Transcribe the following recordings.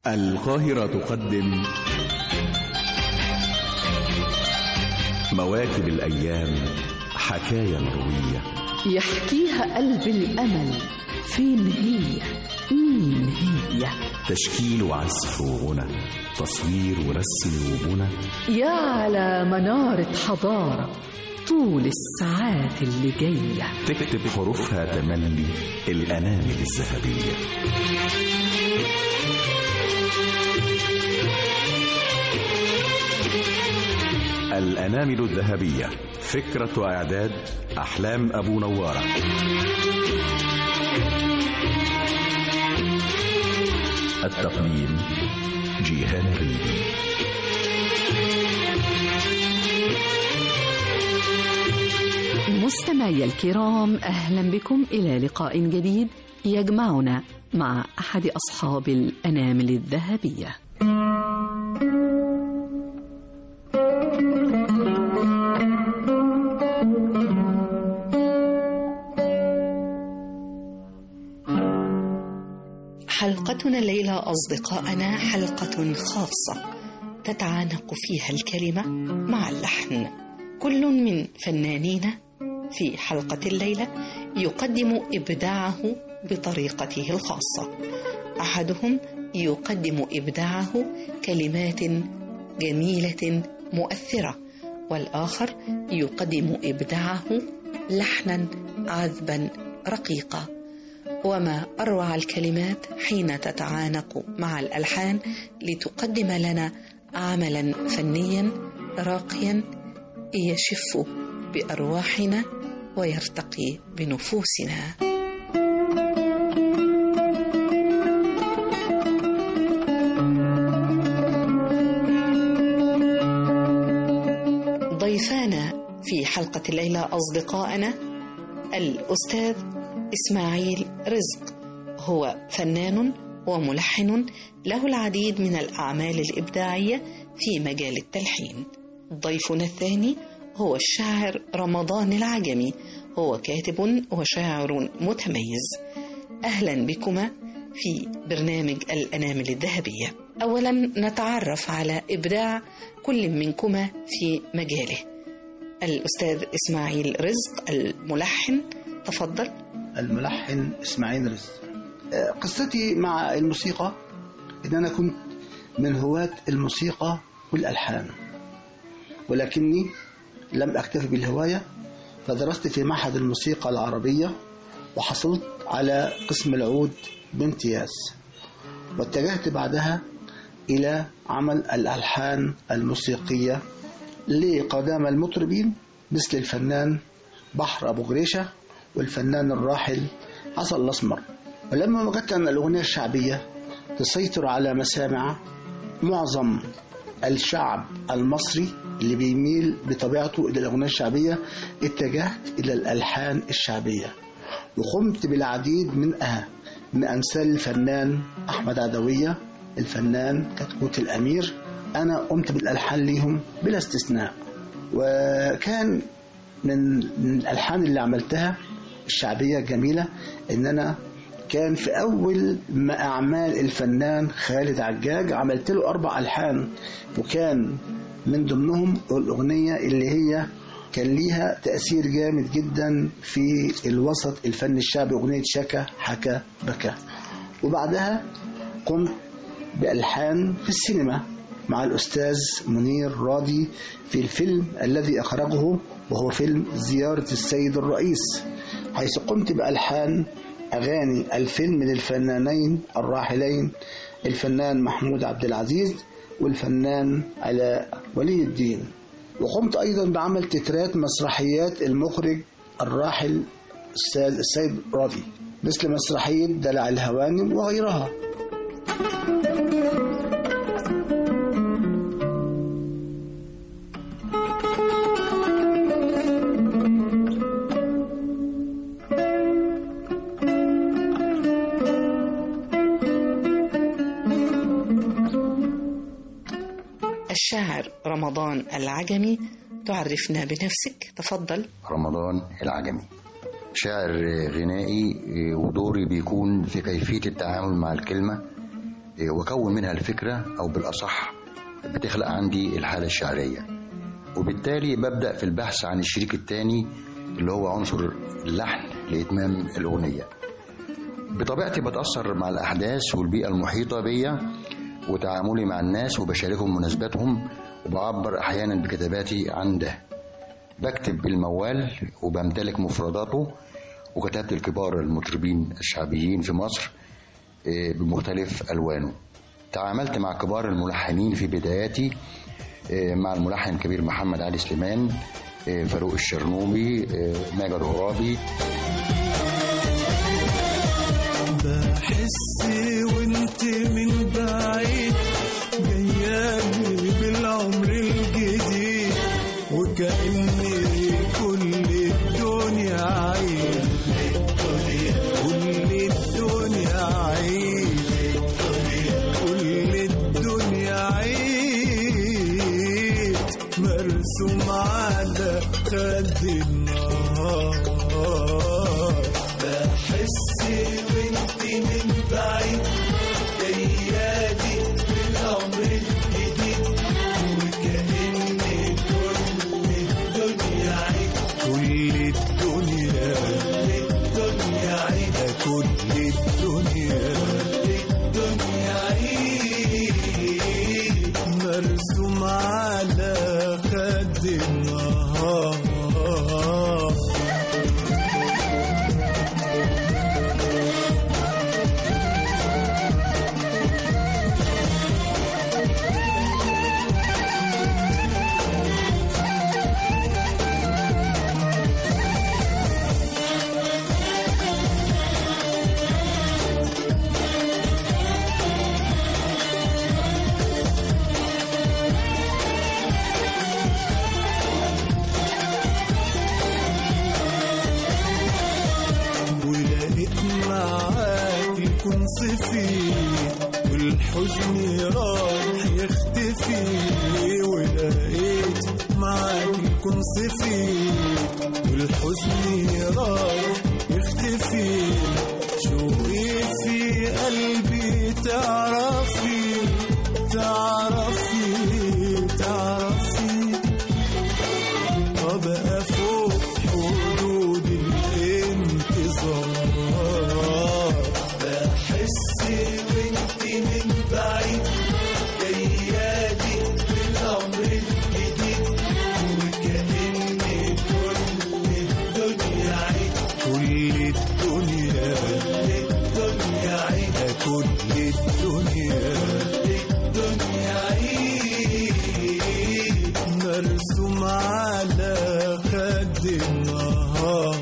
القاهرة تقدم مواكب الأيام حكاية مروية يحكيها قلب الأمل فين هي مين هي تشكيل وعزف وغنى تصوير ورسم وبنى يا على منارة حضارة طول الساعات اللي جاية تكتب حروفها تملي الأنامل الذهبية الأنامل الذهبية فكرة وإعداد أحلام أبو نوارة التقديم جيهان الريدي مستمعي الكرام أهلا بكم إلى لقاء جديد يجمعنا مع أحد أصحاب الأنامل الذهبية حلقتنا الليلة أصدقائنا حلقة خاصة تتعانق فيها الكلمة مع اللحن كل من فنانينا في حلقة الليلة يقدم إبداعه بطريقته الخاصة أحدهم يقدم إبداعه كلمات جميلة مؤثرة والآخر يقدم إبداعه لحنا عذبا رقيقا وما أروع الكلمات حين تتعانق مع الألحان لتقدم لنا عملا فنيا راقيا يشف بأرواحنا ويرتقي بنفوسنا ضيفانا في حلقة الليلة أصدقائنا الأستاذ إسماعيل رزق هو فنان وملحن له العديد من الأعمال الإبداعية في مجال التلحين ضيفنا الثاني هو الشاعر رمضان العجمي هو كاتب وشاعر متميز أهلا بكما في برنامج الأنامل الذهبية أولا نتعرف على إبداع كل منكما في مجاله الأستاذ إسماعيل رزق الملحن تفضل الملحن اسماعيل رزق آه، قصتي مع الموسيقى ان انا كنت من هواة الموسيقى والالحان ولكني لم اكتفي بالهوايه فدرست في معهد الموسيقى العربيه وحصلت على قسم العود بامتياز واتجهت بعدها الى عمل الالحان الموسيقيه لقدام المطربين مثل الفنان بحر ابو جريشه والفنان الراحل حسن الأسمر ولما وجدت أن الأغنية الشعبية تسيطر على مسامع معظم الشعب المصري اللي بيميل بطبيعته إلى الأغنية الشعبية اتجهت إلى الألحان الشعبية وقمت بالعديد منها من أمثال الفنان أحمد عدوية الفنان كتكوت الأمير أنا قمت بالألحان ليهم بلا استثناء وكان من من الألحان اللي عملتها الشعبية الجميلة إن أنا كان في أول ما أعمال الفنان خالد عجاج عملت له أربع ألحان وكان من ضمنهم الأغنية اللي هي كان ليها تأثير جامد جدا في الوسط الفن الشعبي أغنية شكا حكا بكى وبعدها قمت بألحان في السينما مع الأستاذ منير راضي في الفيلم الذي أخرجه وهو فيلم زيارة السيد الرئيس حيث قمت بألحان أغاني الفيلم للفنانين الراحلين الفنان محمود عبد العزيز والفنان علاء ولي الدين وقمت أيضا بعمل تترات مسرحيات المخرج الراحل السيد, السيد راضي مثل مسرحية دلع الهوانم وغيرها الشاعر رمضان العجمي تعرفنا بنفسك تفضل رمضان العجمي شاعر غنائي ودوري بيكون في كيفية التعامل مع الكلمة آه، واكون منها الفكره او بالاصح بتخلق عندي الحاله الشعريه وبالتالي ببدا في البحث عن الشريك الثاني اللي هو عنصر اللحن لاتمام الاغنيه بطبيعتي بتاثر مع الاحداث والبيئه المحيطه بيا وتعاملي مع الناس وبشاركهم مناسباتهم وبعبر احيانا بكتاباتي عن ده بكتب بالموال وبمتلك مفرداته وكتبت الكبار المطربين الشعبيين في مصر آه، بمختلف ألوانه تعاملت مع كبار الملحنين في بداياتي آه، مع الملحن الكبير محمد علي سليمان آه، فاروق الشرنوبي آه، ماجد غرابي بحس وانت من بعيد جايالي بالعمر الجديد وكأني كل الدنيا عيد كل الدنيا عيد كل الدنيا عيد مرسوم على خد النهار بحس وانت من بعيد جيادي بالعمر الجديد وكأن كل الدنيا عيد كل الدنيا الدنيا عيد كل الدنيا الدنيا عيد مرسوم على خد النهار ولقيت معاك يكون صفي والحزن راح يختفي ولقيت معاك يكون صفي والحزن راح يختفي شوقي في قلبي تعرفي تعرفي تعرفي وبقى فوق حدود الانتظار بحس وانت من بعيد جيادي بالامر الجديد وكأن كل الدنيا عيد كل الدنيا الدنيا عيد كل الدنيا الدنيا عيد مرسوم على خد النهار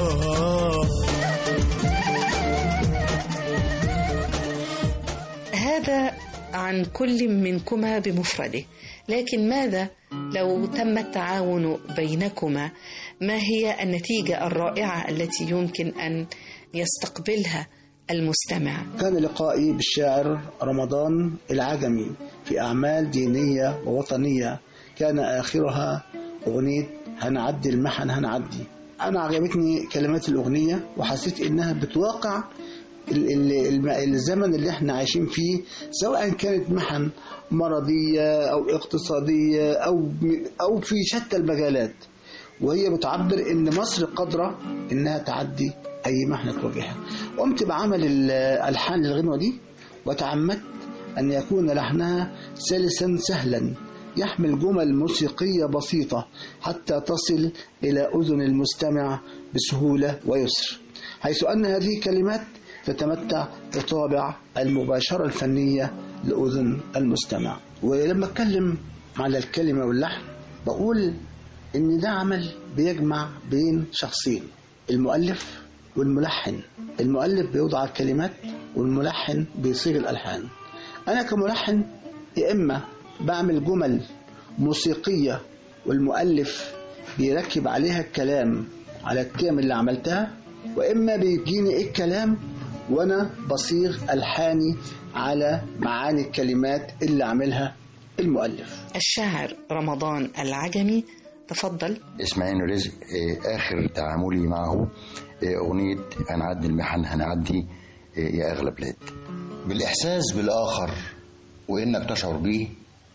هذا عن كل منكما بمفرده لكن ماذا لو تم التعاون بينكما ما هي النتيجة الرائعة التي يمكن أن يستقبلها المستمع كان لقائي بالشاعر رمضان العجمي في أعمال دينية ووطنية كان آخرها أغنية هنعدي المحن هنعدي أنا عجبتني كلمات الأغنية وحسيت إنها بتواقع ال- ال- الم- الزمن اللي احنا عايشين فيه سواء كانت محن مرضية أو اقتصادية أو م- أو في شتى المجالات وهي بتعبر ان مصر قادره انها تعدي اي محنه تواجهها قمت بعمل ال- الحان للغنوه دي وتعمدت ان يكون لحنها سلسا سهلا يحمل جمل موسيقيه بسيطه حتى تصل الى اذن المستمع بسهوله ويسر حيث ان هذه الكلمات تتمتع بطابع المباشره الفنيه لاذن المستمع ولما اتكلم على الكلمه واللحن بقول ان ده عمل بيجمع بين شخصين المؤلف والملحن المؤلف بيوضع الكلمات والملحن بيصيغ الالحان انا كملحن يا اما بعمل جمل موسيقيه والمؤلف بيركب عليها الكلام على القيم اللي عملتها واما بيجيني الكلام وانا بصيغ الحاني على معاني الكلمات اللي عاملها المؤلف الشاعر رمضان العجمي تفضل اسماعيل رزق آه، آخر تعاملي معه آه، أغنية هنعدي المحن هنعدي آه، يا أغلى بلاد بالإحساس بالآخر وإنك تشعر بيه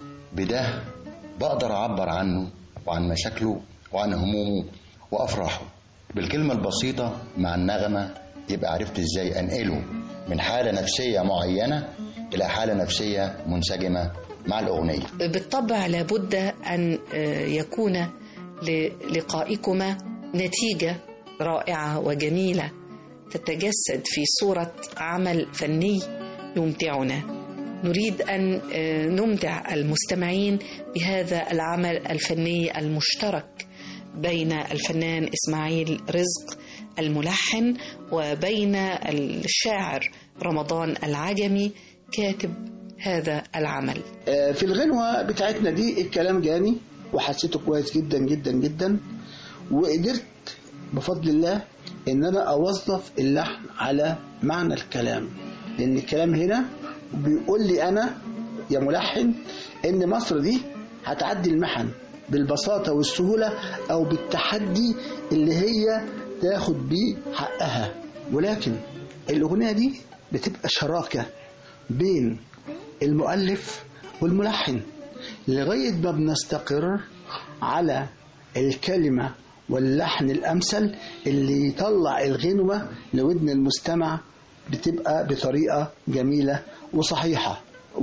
بده بقدر أعبر عنه وعن مشاكله وعن همومه وأفراحه بالكلمة البسيطة مع النغمة يبقى عرفت إزاي أنقله من حالة نفسية معينة إلى حالة نفسية منسجمة مع الأغنية بالطبع لابد أن آه، يكون للقائكما نتيجة رائعة وجميلة تتجسد في صورة عمل فني يمتعنا نريد أن آه، نمتع المستمعين بهذا العمل الفني المشترك بين الفنان إسماعيل رزق الملحن وبين الشاعر رمضان العجمي كاتب هذا العمل آه، في الغنوة بتاعتنا دي الكلام جاني وحسيته كويس جدا جدا جدا وقدرت بفضل الله ان انا اوظف اللحن على معنى الكلام لان الكلام هنا بيقول لي انا يا ملحن ان مصر دي هتعدي المحن بالبساطة والسهولة او بالتحدي اللي هي تاخد بيه حقها ولكن الاغنية دي بتبقى شراكة بين المؤلف والملحن لغاية ما بنستقر على الكلمة واللحن الأمثل اللي يطلع الغنوة لودن المستمع بتبقى بطريقة جميلة وصحيحة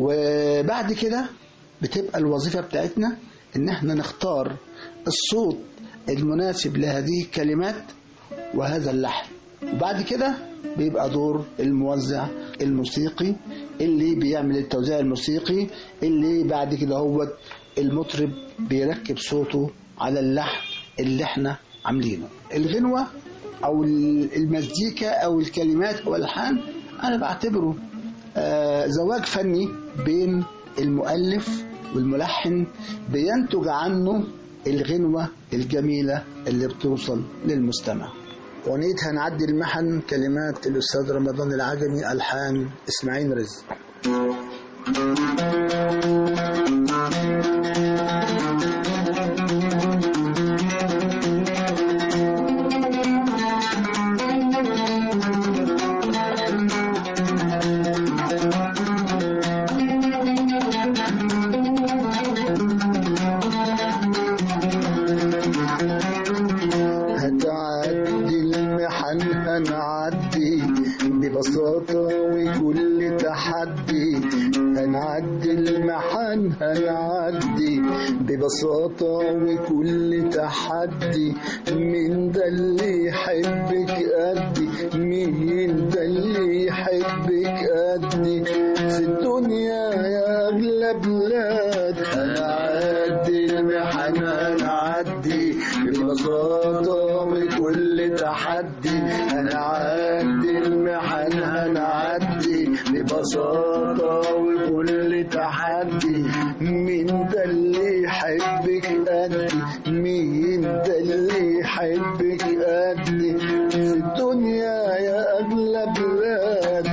وبعد كده بتبقى الوظيفة بتاعتنا إن احنا نختار الصوت المناسب لهذه الكلمات وهذا اللحن وبعد كده بيبقى دور الموزع الموسيقي اللي بيعمل التوزيع الموسيقي اللي بعد كده هو المطرب بيركب صوته على اللحن اللي احنا عاملينه الغنوة او المزيكا او الكلمات او الالحان انا بعتبره آه زواج فني بين المؤلف والملحن بينتج عنه الغنوة الجميلة اللي بتوصل للمستمع أغنية هنعدي المحن كلمات الأستاذ رمضان العجمي ألحان إسماعيل رزق هتعدي المحن هنعدي ببساطة وكل تحدي هنعدي المحن هنعدي ببساطة وكل تحدي مين ده اللي يحبك قدي مين ده اللي يحبك قدي في الدنيا يا أغلى بلاد هنعدي المحن هنعدي ببساطة وكل تحدي هنعدي المحن هنعدي ببساطة وكل تحدي مين ده اللي يحبك قدي مين ده اللي يحبك قدي في الدنيا يا أغلى بلاد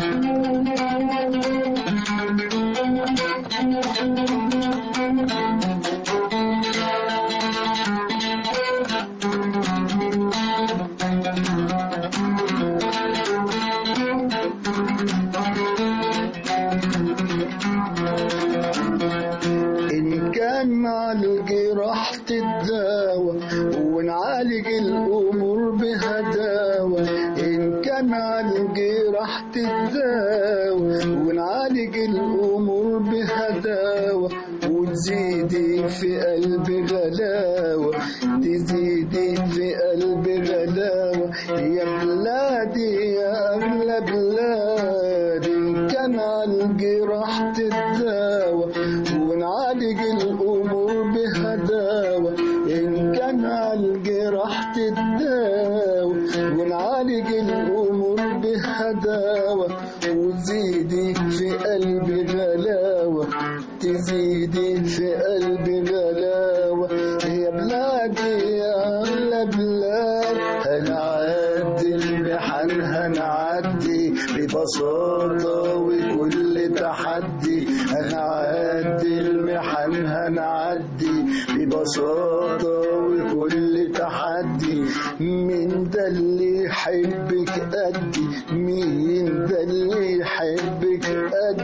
إن كان مع الجراح تتداوى ونعالج الأمور بهداوى إن كان مع الجراح تتداوى ونعالج الأمور بهداوى وتزيدي في قلبي غلاوة تزيدي في قلبي غلاوة يا بلادي يا أغلى بلادي إن كان على الجراح تتداوى ونعالج الأمور بهداوة إن كان على الجراح تتداوى ونعالج الأمور بهداوة وتزيدي في قلبي غلاوة تزيدي في قلبي غلاوة يا بلادي يا أغلى بلاد هنعدي المحن هنعدي ببساطة وكل تحدي هنعدي المحن هنعدي ببساطة وكل تحدي مين ده اللي يحبك قدي مين ده اللي يحبك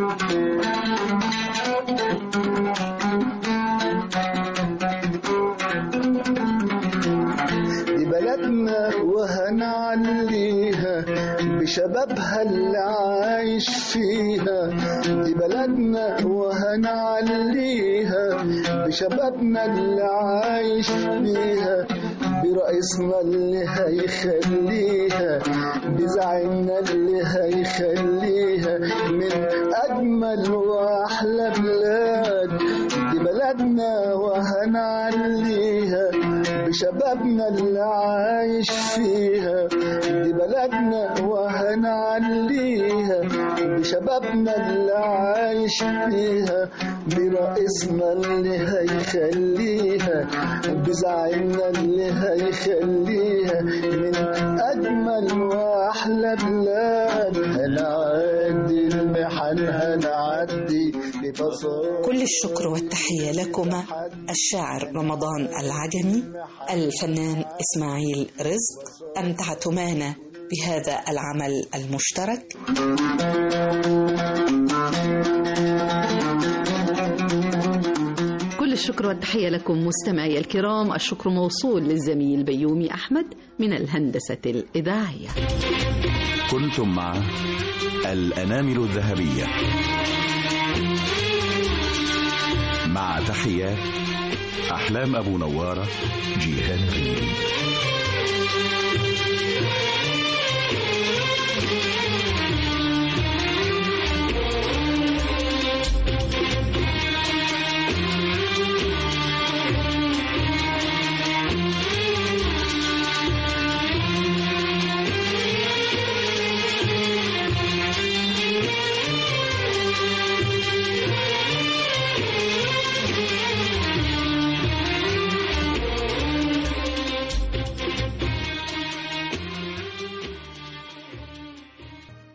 دي بلدنا وهنعليها بشبابها اللي عايش فيها دي بلدنا وهنعليها بشبابنا اللي عايش فيها برئيسنا اللي هيخليها بزعيمنا اللي هيخليها من أجمل وأحلى بلاد دي بلدنا وهنعليها بشبابنا اللي عايش فيها دي بلدنا وهنعليها بشبابنا اللي عايش فيها برئيسنا اللي هيخليها بزعيمنا اللي هيخليها من أجمل وأحلى بلاد هنعدي المحن هنعدي ببساطة كل الشكر والتحية لكما الشاعر رمضان العجمي الفنان إسماعيل رزق أمتعتمانا بهذا العمل المشترك كل الشكر والتحية لكم مستمعي الكرام الشكر موصول للزميل بيومي أحمد من الهندسة الإذاعية كنتم مع الأنامل الذهبية مع تحيات أحلام أبو نوارة جيهان ريدي